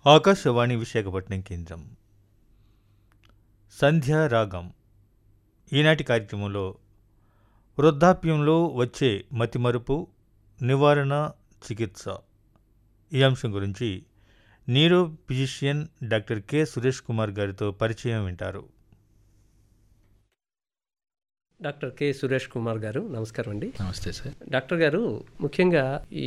ఆకాశవాణి విశాఖపట్నం కేంద్రం సంధ్యా రాగం ఈనాటి కార్యక్రమంలో వృద్ధాప్యంలో వచ్చే మతిమరుపు నివారణ చికిత్స ఈ అంశం గురించి neuro physician doctor K Suresh Kumar గారితో పరిచయం వింటారు డాక్టర్ కె సురేష్ కుమార్ గారు నమస్కారం అండి నమస్తే సార్ డాక్టర్ గారు ముఖ్యంగా ఈ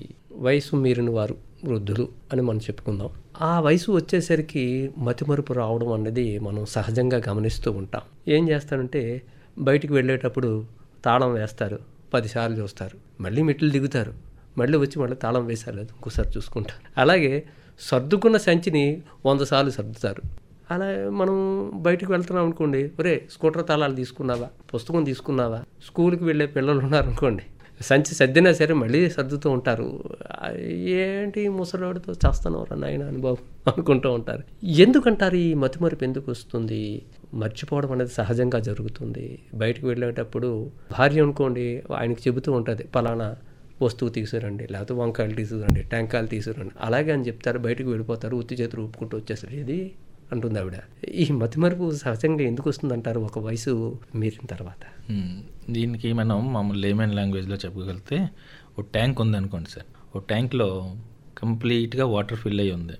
వయసు మీరిన వారు వృద్ధులు అని మనం చెప్పుకుందాం ఆ వయసు వచ్చేసరికి మతిమరుపు రావడం అనేది మనం సహజంగా గమనిస్తూ ఉంటాం ఏం చేస్తారంటే బయటికి వెళ్ళేటప్పుడు తాళం వేస్తారు పదిసార్లు చూస్తారు మళ్ళీ మెట్లు దిగుతారు మళ్ళీ వచ్చి మళ్ళీ తాళం వేసారు లేదు ఇంకోసారి చూసుకుంటారు అలాగే సర్దుకున్న సంచిని వంద సార్లు సర్దుతారు అలా మనం బయటికి వెళ్తున్నాం అనుకోండి ఒరే స్కూటర్ తాళాలు తీసుకున్నావా పుస్తకం తీసుకున్నావా స్కూల్కి వెళ్ళే పిల్లలు ఉన్నారనుకోండి సంచి సర్దినా సరే మళ్ళీ సర్దుతూ ఉంటారు ఆ, ఏంటి ముసలోడితో చేస్తానవరా నాయన అని బాబు అనుకుంటూ ఉంటారు ఎందుకంటారు ఈ మతిమరుపు ఎందుకు వస్తుంది మర్చిపోవడం అనేది సహజంగా జరుగుతుంది బయటికి వెళ్ళేటప్పుడు భార్య అనుకోండి ఆయనకి చెబుతూ ఉంటుంది పలానా వస్తువు తీసుకురండి లేకపోతే వంకాయలు తీసుకురండి టెంకాయలు తీసుకురండి అలాగే అని చెప్తారు బయటకు వెళ్ళిపోతారు ఉత్తి చేతులు ఊపుకుంటూ వచ్చేసరి ఇది అంటుంది ఆవిడ ఈ మతిమరుపు సహజంగా ఎందుకు వస్తుందంటారు ఒక వయసు మీరిన తర్వాత మ్మ్. దీనికి మనం మామూలు లేమన్ లాంగ్వేజ్లో చెప్పగలిగితే ఓ ట్యాంక్ ఉంది అనుకోండి సార్ ఓ ట్యాంక్లో కంప్లీట్గా వాటర్ ఫిల్ అయ్యి ఉంది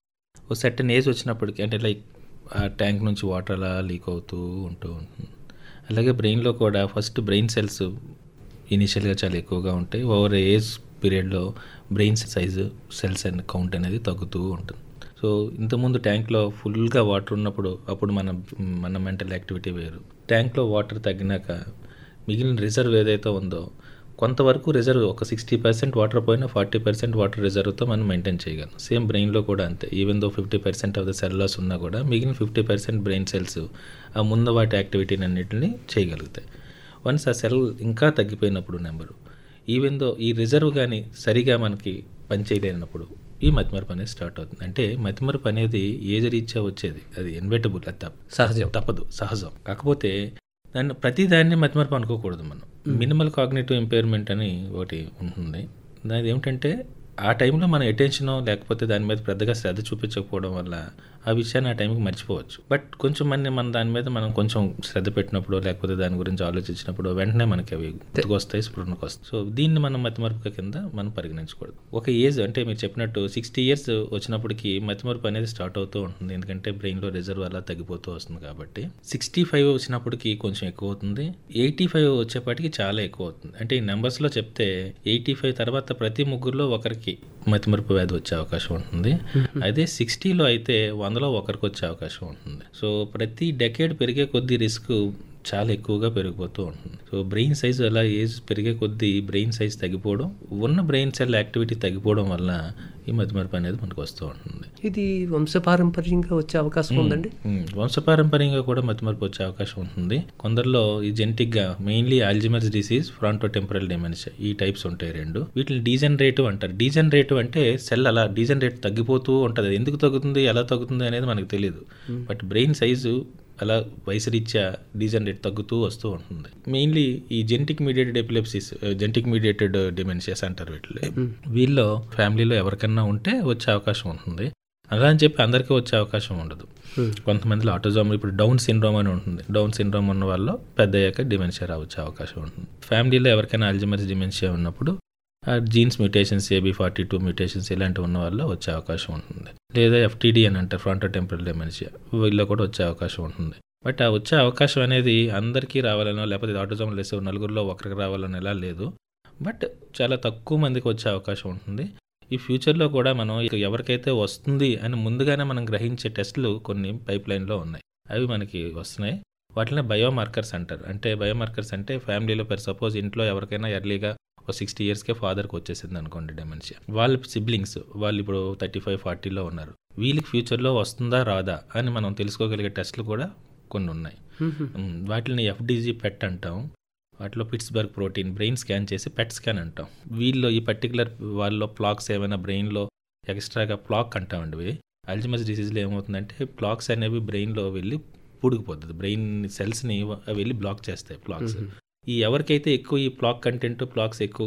ఓ సెట్టన్ ఏజ్ వచ్చినప్పటికి అంటే లైక్ ఆ ట్యాంక్ నుంచి వాటర్ అలా లీక్ అవుతూ ఉంటూ ఉంటుంది అలాగే బ్రెయిన్లో కూడా ఫస్ట్ బ్రెయిన్ సెల్స్ ఇనిషియల్గా చాలా ఎక్కువగా ఉంటాయి ఓవర్ ఏజ్ పీరియడ్లో brain size cells and count అనేది తగ్గుతూ ఉంటుంది సో ఇంతకుముందు ట్యాంక్లో ఫుల్గా వాటర్ ఉన్నప్పుడు అప్పుడు మన మన మెంటల్ యాక్టివిటీ వేరు ట్యాంక్లో వాటర్ తగ్గినాక మిగిలిన రిజర్వ్ ఏదైతే ఉందో కొంతవరకు రిజర్వ్ ఒక సిక్స్టీ పర్సెంట్ వాటర్ పోయినా ఫార్టీ పర్సెంట్ వాటర్ రిజర్వ్తో మనం మెయింటైన్ చేయగలం సేమ్ బ్రెయిన్లో కూడా అంతే even though fifty percent of the cell loss ఉన్నా కూడా మిగిలిన ఫిఫ్టీ పర్సెంట్ బ్రెయిన్ సెల్స్ ఆ ముందు వాటి యాక్టివిటీని అన్నింటిని చేయగలుగుతాయి వన్స్ ఆ సెల్ ఇంకా తగ్గిపోయినప్పుడు నెంబరు ఈవెన్ దో ఈ రిజర్వ్ కానీ సరిగా మనకి పనిచేయలేనప్పుడు ఈ మతిమరుపు అనేది స్టార్ట్ అవుతుంది అంటే మతిమరుపు అనేది ఏజ్ రీత్యా వచ్చేది అది ఇన్వెటబుల్ అది తప్ప సహజం తప్పదు సహజం కాకపోతే దాన్ని ప్రతి దాన్ని మతిమరుపు అనుకోకూడదు మనం మినిమల్ కాగ్నేటివ్ ఇంపైర్మెంట్ అని ఒకటి ఉంటుంది దాని ఏమిటంటే ఆ టైంలో మన అటెన్షన్ లేకపోతే దాని మీద పెద్దగా శ్రద్ధ చూపించకపోవడం వల్ల ఆ విషయాన్ని ఆ టైంకి మర్చిపోవచ్చు బట్ కొంచెం మంది మన దాని మీద మనం కొంచెం శ్రద్ధ పెట్టినప్పుడు లేకపోతే దాని గురించి ఆలోచించినప్పుడు వెంటనే మనకి అవి గుర్తుకొస్తాయి స్ఫురణకు వస్తాయి సో దీన్ని మనం మతిమరుపు కింద మనం పరిగణించకూడదు ఒక ఏజ్ అంటే మీరు చెప్పినట్టు సిక్స్టీ ఇయర్స్ వచ్చినప్పటికి మతిమరుపు అనేది స్టార్ట్ అవుతూ ఉంటుంది ఎందుకంటే బ్రెయిన్లో రిజర్వ్ అలా తగ్గిపోతూ వస్తుంది కాబట్టి సిక్స్టీ ఫైవ్ వచ్చినప్పటికి కొంచెం ఎక్కువ అవుతుంది ఎయిటీ ఫైవ్ వచ్చేపాటికి చాలా ఎక్కువ అవుతుంది అంటే ఈ నెంబర్స్లో చెప్తే ఎయిటీ ఫైవ్ తర్వాత ప్రతి ముగ్గురులో ఒకరికి మతిమరుపు వ్యాధి వచ్చే అవకాశం ఉంటుంది అదే సిక్స్టీలో అయితే వందలో ఒకరికి వచ్చే అవకాశం ఉంటుంది సో ప్రతి డెకేడ్ పెరిగే కొద్దీ రిస్క్ చాలా ఎక్కువగా పెరిగిపోతూ ఉంటుంది సో బ్రెయిన్ సైజ్ అలా ఏజ్ పెరిగే కొద్దీ బ్రెయిన్ సైజ్ తగ్గిపోవడం ఉన్న బ్రెయిన్ సెల్ యాక్టివిటీ తగ్గిపోవడం వల్ల ఈ మతిమరుపు అనేది మనకు వస్తూ ఉంటుంది ఇది వంశపారంపర్యంగా వచ్చే అవకాశం ఉందండి మ్మ్. వంశపారంపర్యంగా కూడా మతిమరుపు వచ్చే అవకాశం ఉంటుంది కొందరిలో ఈ జెనెటిక్గా mainly Alzheimer's disease fronto temporal dementia ఈ టైప్స్ ఉంటాయి రెండు వీటిని డీజనరేటివ్ అంటారు డీజనరేటివ్ అంటే సెల్ అలా డీజనరేట్ తగ్గిపోతూ ఉంటుంది ఎందుకు తగ్గుతుంది ఎలా తగ్గుతుంది అనేది మనకు తెలియదు బట్ బ్రెయిన్ సైజు అలా వయసు రీత్యా డీజనరేట్ తగ్గుతూ వస్తూ ఉంటుంది మెయిన్లీ ఈ genetic mediated epilepsies genetic mediated dementias అంటారు వీటిలో వీళ్ళలో ఫ్యామిలీలో ఎవరికన్నా ఉంటే వచ్చే అవకాశం ఉంటుంది అలా అని చెప్పి అందరికీ వచ్చే అవకాశం ఉండదు కొంతమందిలో ఆటోజోమ్ ఇప్పుడు డౌన్ సిండ్రోమ్ అని ఉంటుంది డౌన్ సిండ్రోమ్ ఉన్న వాళ్ళు పెద్ద అయ్యాక డిమెన్షియా రావచ్చే అవకాశం ఉంటుంది ఫ్యామిలీలో ఎవరికైనా అల్జిమర్స్ డిమెన్షియా ఉన్నప్పుడు ఆ genes mutations AB forty two mutations ఇలాంటివి ఉన్న వాళ్ళు వచ్చే అవకాశం ఉంటుంది లేదా ఎఫ్టీడీ అని అంటారు ఫ్రంటో టెంపరల్ డెమెన్షియా వీళ్ళలో కూడా వచ్చే అవకాశం ఉంటుంది బట్ ఆ వచ్చే అవకాశం అనేది అందరికీ రావాలనో లేకపోతే ఆటోజోమ్ లెస్ నలుగురిలో ఒకరికి రావాలని ఎలా లేదు బట్ చాలా తక్కువ మందికి వచ్చే అవకాశం ఉంటుంది ఈ ఫ్యూచర్లో కూడా మనం ఇక ఎవరికైతే వస్తుంది అని ముందుగానే మనం గ్రహించే టెస్టులు కొన్ని పైప్ లైన్లో ఉన్నాయి అవి మనకి వస్తున్నాయి వాటిని బయోమార్కర్స్ అంటారు అంటే బయోమార్కర్స్ అంటే ఫ్యామిలీలో పర్ సపోజ్ ఇంట్లో ఎవరికైనా ఎర్లీగా ఒక సిక్స్టీ ఇయర్స్కే ఫాదర్కి వచ్చేసింది అనుకోండి డెమెన్షియా వాళ్ళ సిబ్లింగ్స్ వాళ్ళు ఇప్పుడు థర్టీ ఫైవ్ ఫార్టీలో ఉన్నారు వీళ్ళకి ఫ్యూచర్లో వస్తుందా రాదా అని మనం తెలుసుకోగలిగే టెస్టులు కూడా కొన్ని ఉన్నాయి మ్, వాటిని ఎఫ్డీజీ పెట్ అంటాం వాటిలో పిట్స్బర్గ్ ప్రోటీన్ బ్రెయిన్ స్కాన్ చేసి పెట్ స్కాన్ అంటాం వీళ్ళు ఈ పర్టికులర్ వాళ్ళలో ప్లాక్స్ ఏమైనా బ్రెయిన్లో ఎక్స్ట్రాగా ప్లాక్ అంటామండి ఇవి అల్జిమస్ డిసీజ్లో ఏమవుతుందంటే ప్లాక్స్ అనేవి బ్రెయిన్లో వెళ్ళి పూడుకుపోతుంది బ్రెయిన్ సెల్స్ని అవి వెళ్ళి బ్లాక్ చేస్తాయి ప్లాక్స్ ఈ ఎవరికైతే ఎక్కువ ఈ ప్లాక్ కంటెంట్ ప్లాక్స్ ఎక్కువ